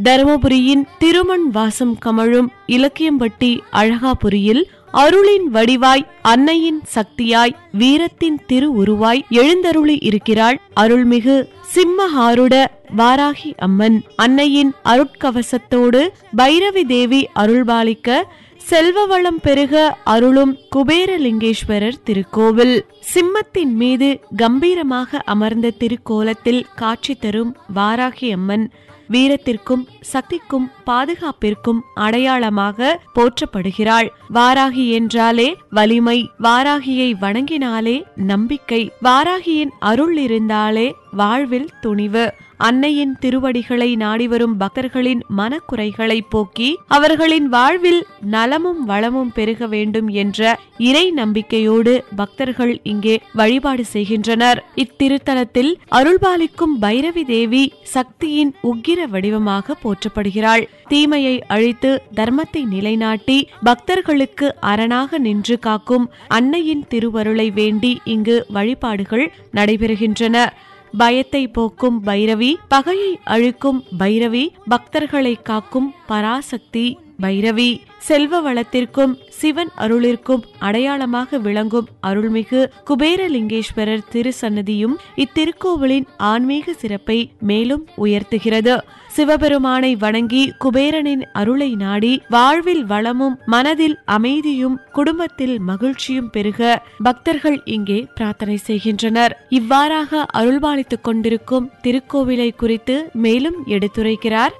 தருமபுரியின் திருமண் வாசம் கமழும் இலக்கியம்பட்டி அழகாபுரியில் அருளின் வடிவாய் அன்னையின் சக்தியாய் வீரத்தின் திரு உருவாய் எழுந்தருளி இருக்கிறாள் அருள்மிகு சிம்மஹாருட வாராகி அம்மன் அன்னையின் அருட்கவசத்தோடு பைரவி தேவி அருள்பாலிக்க செல்வ வளம் பெருக அருளும் குபேரலிங்கேஸ்வரர் திருக்கோவில் சிம்மத்தின் மீது கம்பீரமாக அமர்ந்த திருக்கோலத்தில் காட்சி தரும் வாராகி அம்மன் வீரத்திற்கும் சக்திக்கும் பாதுகாப்பிற்கும் அடையாளமாக போற்றப்படுகிறாள் வாராகி என்றாலே வலிமை வாராகியை வணங்கினாலே நம்பிக்கை வாராகியின் அருள் இருந்தாலே வாழ்வில் துணிவு அன்னையின் திருவடிகளை நாடி வரும் பக்தர்களின் மனக்குறைகளை போக்கி அவர்களின் வாழ்வில் நலமும் வளமும் பெருக வேண்டும் என்ற இறை நம்பிக்கையோடு பக்தர்கள் இங்கே வழிபாடு செய்கின்றனர் இத்திருத்தலத்தில் அருள்பாலிக்கும் பைரவி தேவி சக்தியின் உக்கிர வடிவமாக போற்றப்படுகிறாள் தீமையை அழித்து தர்மத்தை நிலைநாட்டி பக்தர்களுக்கு அரணாக நின்று காக்கும் அன்னையின் திருவருளை வேண்டி இங்கு வழிபாடுகள் நடைபெறுகின்றன பயத்தை போக்கும் பைரவி பகையை அழிக்கும் பைரவி பக்தர்களை காக்கும் பராசக்தி பைரவி செல்வ வளத்திற்கும் சிவன் அருளிற்கும் அடையாளமாக விளங்கும் அருள்மிகு குபேரலிங்கேஸ்வரர் திருசன்னதியும் இத்திருக்கோவிலின் ஆன்மீக சிறப்பை மேலும் உயர்த்துகிறது சிவபெருமானை வணங்கி குபேரனின் அருளை நாடி வாழ்வில் வளமும் மனதில் அமைதியும் குடும்பத்தில் மகிழ்ச்சியும் பெருக பக்தர்கள் இங்கே பிரார்த்தனை செய்கின்றனர் இவ்வாறாக அருள்பாலித்துக் கொண்டிருக்கும் திருக்கோவிலை குறித்து மேலும் எடுத்துரைக்கிறார்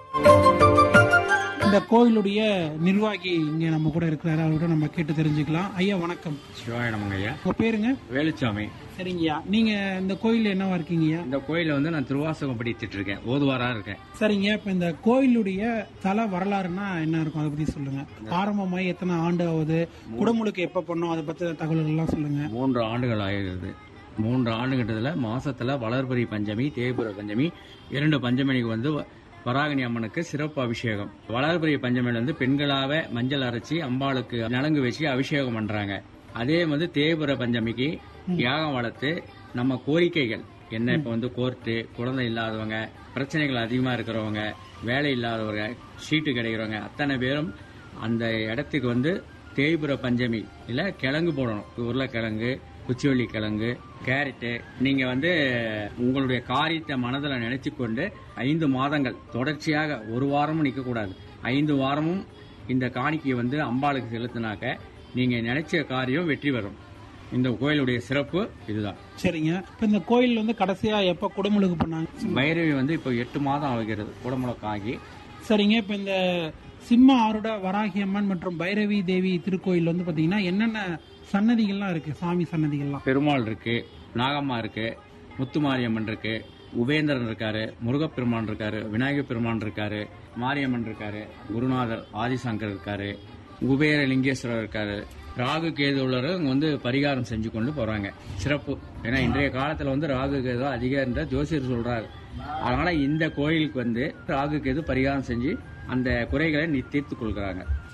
இந்த கோவிலுடைய நிர்வாகி இங்க நம்ம கூட இருக்கிறாரு அவர்கிட்ட நம்ம கேட்டு தெரிஞ்சுக்கலாம் ஐயா வணக்கம் சிவாய நமங்க ஐயா உங்க பேருங்க வேலுச்சாமி சரிங்கய்யா நீங்க இந்த கோயில் என்னவா இருக்கீங்கய்யா இந்த கோயில வந்து நான் திருவாசகம் படித்துட்டு இருக்கேன் ஓதுவாரா இருக்கேன் சரிங்க இப்ப இந்த கோயிலுடைய தல வரலாறுனா என்ன இருக்கும் அதை பத்தி சொல்லுங்க ஆரம்பமாய் எத்தனை ஆண்டு ஆகுது குடமுழுக்கு எப்ப பண்ணோம் அதை பத்தி தகவல்கள் எல்லாம் சொல்லுங்க மூன்று ஆண்டுகள் ஆகிறது மூன்று ஆண்டுகிட்டதுல மாசத்துல வளர்பரி பஞ்சமி தேய்புர பஞ்சமி இரண்டு பஞ்சமிக்கு வந்து வ- வராகனி அம்மனுக்கு சிறப்பு அபிஷேகம் வளர்பரி பஞ்சமியில வந்து பெண்களாக மஞ்சள் அரைச்சி அம்பாளுக்கு நலங்கு வச்சு அபிஷேகம் பண்றாங்க அதே வந்து தேய்புர பஞ்சமிக்கு யாகம் வளர்த்து நம்ம கோரிக்கைகள் என்ன இப்ப வந்து கோர்ட்டு குழந்தை இல்லாதவங்க பிரச்சனைகள் அதிகமா இருக்கிறவங்க வேலை இல்லாதவங்க சீட்டு கிடைக்கிறவங்க அத்தனை பேரும் அந்த இடத்துக்கு வந்து தேய்புர பஞ்சமி இல்ல கிழங்கு போடணும் உருளைக்கிழங்கு குச்சிவள்ளி கிழங்கு கேரட்டு நீங்க வந்து உங்களுடைய காரியத்தை மனதில் நினைச்சு கொண்டு ஐந்து மாதங்கள் தொடர்ச்சியாக ஒரு வாரமும் நிற்க கூடாது ஐந்து வாரமும் இந்த காணிக்கையை வந்து அம்பாளுக்கு செலுத்தினாக்க நீங்க நினைச்ச காரியம் வெற்றி பெறும் இந்த கோயிலுடைய சிறப்பு இதுதான் சரிங்க இப்ப இந்த கோயில் வந்து கடைசியா எப்ப குடமுழுக்கு பண்ணாங்க பைரவி வந்து இப்போ எட்டு மாதம் ஆகிறது குடமுழக்காகி சரிங்க இப்ப இந்த சிம்ம ஆருட வராகி அம்மன் மற்றும் பைரவி தேவி திருக்கோயில் வந்து பாத்தீங்கன்னா என்னென்ன சன்னதிகள்லாம் இருக்கு சாமி சன்னதிகள்லாம் பெருமாள் இருக்கு நாகம்மா இருக்கு முத்துமாரியம்மன் இருக்கு உபேந்திரன் இருக்காரு முருகப்பெருமான் இருக்காரு விநாயகர் பெருமான் இருக்காரு மாரியம்மன் இருக்காரு குருநாதர் ஆதிசங்கர் இருக்காரு குபேர லிங்கேஸ்வரர் இருக்காரு ராகு கேது உள்ளவர்கள் இங்க வந்து பரிகாரம் செஞ்சு கொண்டு போறாங்க சிறப்பு ஏன்னா இன்றைய காலத்துல வந்து ராகு கேது அதிகம் என்ற ஜோசியர் சொல்றாரு அதனால இந்த கோயிலுக்கு வந்து ராகு கேது பரிகாரம் செஞ்சு அந்த குறைகளை நீ தீர்த்து கொள்கிறாங்க